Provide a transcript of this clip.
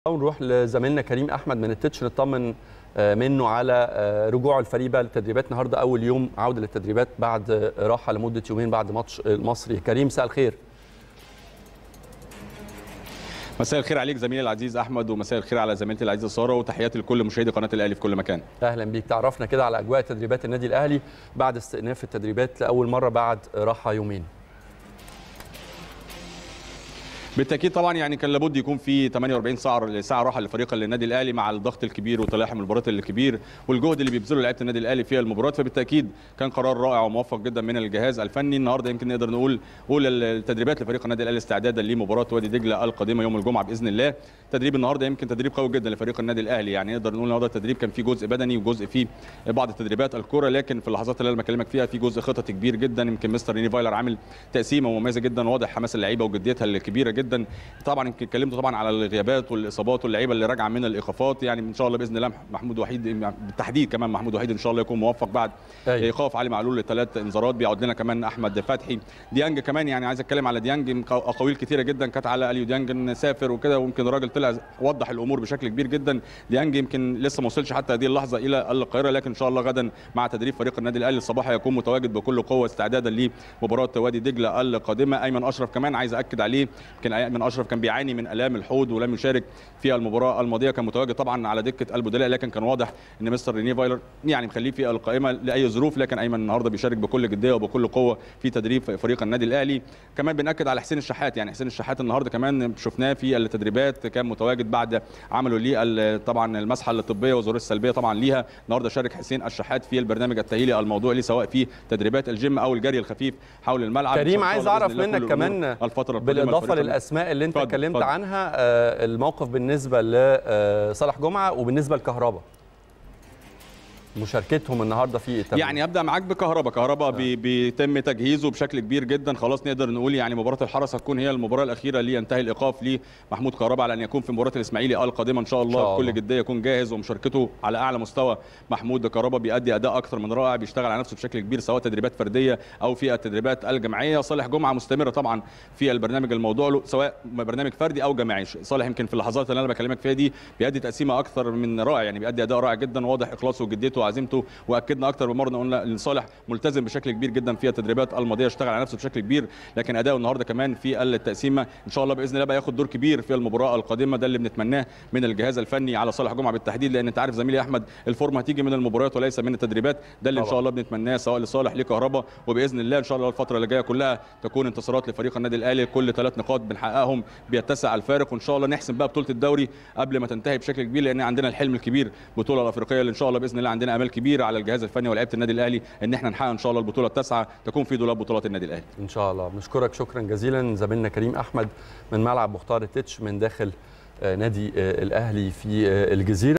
ونروح لزميلنا كريم احمد من التتش نطمن منه على رجوع الفريق بقى للتدريبات النهارده اول يوم عوده للتدريبات بعد راحه لمده يومين بعد ماتش المصري كريم مساء الخير مساء الخير عليك زميلي العزيز احمد ومساء الخير على زميلتي العزيزه ساره وتحياتي لكل مشاهدي قناه الاهلي في كل مكان اهلا بيك تعرفنا كده على اجواء تدريبات النادي الاهلي بعد استئناف التدريبات لاول مره بعد راحه يومين بالتاكيد طبعا يعني كان لابد يكون في 48 ساعه ساعه راحه لفريق النادي الاهلي مع الضغط الكبير وتلاحم المباريات الكبير والجهد اللي بيبذله لعيبه النادي الاهلي في المباريات فبالتاكيد كان قرار رائع وموفق جدا من الجهاز الفني النهارده يمكن نقدر نقول اولى التدريبات لفريق النادي الاهلي استعدادا لمباراه وادي دجله القادمه يوم الجمعه باذن الله تدريب النهارده يمكن تدريب قوي جدا لفريق النادي الاهلي يعني نقدر نقول النهارده التدريب كان فيه جزء بدني وجزء فيه بعض التدريبات الكره لكن في اللحظات اللي انا بكلمك فيها في جزء خططي كبير جدا يمكن مستر ريني فايلر عامل تقسيمه مميزه جدا واضح حماس اللعيبه وجديتها الكبيره جدا طبعا يمكن اتكلمت طبعا على الغيابات والاصابات واللعيبه اللي راجعه من الايقافات يعني ان شاء الله باذن الله محمود وحيد بالتحديد كمان محمود وحيد ان شاء الله يكون موفق بعد أيوة. ايقاف علي معلول لثلاث انذارات بيعود لنا كمان احمد فتحي ديانج كمان يعني عايز اتكلم على ديانج اقاويل كثيره جدا كانت على اليو ديانج سافر وكده ويمكن الراجل طلع وضح الامور بشكل كبير جدا ديانج يمكن لسه ما وصلش حتى هذه اللحظه الى القاهره لكن ان شاء الله غدا مع تدريب فريق النادي الاهلي الصباح هيكون متواجد بكل قوه استعدادا لمباراه وادي دجله القادمه ايمن اشرف كمان عايز اكد عليه يمكن ايمن اشرف كان بيعاني من الام الحوض ولم يشارك في المباراه الماضيه كان متواجد طبعا على دكه البدلاء لكن كان واضح ان مستر ريني فايلر يعني مخليه في القائمه لاي ظروف لكن ايمن النهارده بيشارك بكل جديه وبكل قوه في تدريب فريق النادي الاهلي كمان بناكد على حسين الشحات يعني حسين الشحات النهارده كمان شفناه في التدريبات كان متواجد بعد عمله ليه طبعا المسحه الطبيه والظروف السلبيه طبعا ليها النهارده شارك حسين الشحات في البرنامج التاهيلي الموضوع ليه سواء في تدريبات الجيم او الجري الخفيف حول الملعب كريم عايز اعرف منك كمان الفتره بالاضافه للاسماء اللي انت اتكلمت عنها الموقف بالنسبه لصالح جمعه وبالنسبه لكهربا مشاركتهم النهارده في التمرين يعني ابدا معاك بكهربا كهربا آه. بي بيتم تجهيزه بشكل كبير جدا خلاص نقدر نقول يعني مباراه الحرس هتكون هي المباراه الاخيره اللي ينتهي الايقاف لمحمود كهربا على ان يكون في مباراه الاسماعيلي القادمه ان شاء الله بكل جديه يكون جاهز ومشاركته على اعلى مستوى محمود كهربا بيأدي اداء اكثر من رائع بيشتغل على نفسه بشكل كبير سواء تدريبات فرديه او في التدريبات الجماعيه صالح جمعه مستمره طبعا في البرنامج الموضوع له سواء برنامج فردي او جماعي صالح يمكن في اللحظات اللي انا بكلمك فيها دي بيأدي تقسيمه اكثر من رائع يعني بيأدي اداء رائع جدا واضح اخلاصه وجديته وعزيمته واكدنا اكتر من مره قلنا ان صالح ملتزم بشكل كبير جدا في التدريبات الماضيه اشتغل على نفسه بشكل كبير لكن اداؤه النهارده كمان في التقسيمه ان شاء الله باذن الله بقى ياخد دور كبير في المباراه القادمه ده اللي بنتمناه من الجهاز الفني على صالح جمعه بالتحديد لان انت عارف زميلي احمد الفورمه هتيجي من المباريات وليس من التدريبات ده اللي ان شاء الله بنتمناه سواء لصالح لكهربا وباذن الله ان شاء الله الفتره اللي جايه كلها تكون انتصارات لفريق النادي الاهلي كل ثلاث نقاط بنحققهم بيتسع الفارق وان شاء الله نحسم بقى بطوله الدوري قبل ما تنتهي بشكل كبير لان عندنا الحلم الكبير البطوله الافريقيه اللي ان شاء الله باذن الله عندنا امال كبيره على الجهاز الفني ولاعيبه النادي الاهلي ان احنا نحقق ان شاء الله البطوله التاسعه تكون في دولاب بطولات النادي الاهلي ان شاء الله بنشكرك شكرا جزيلا زميلنا كريم احمد من ملعب مختار التتش من داخل نادي الاهلي في الجزيره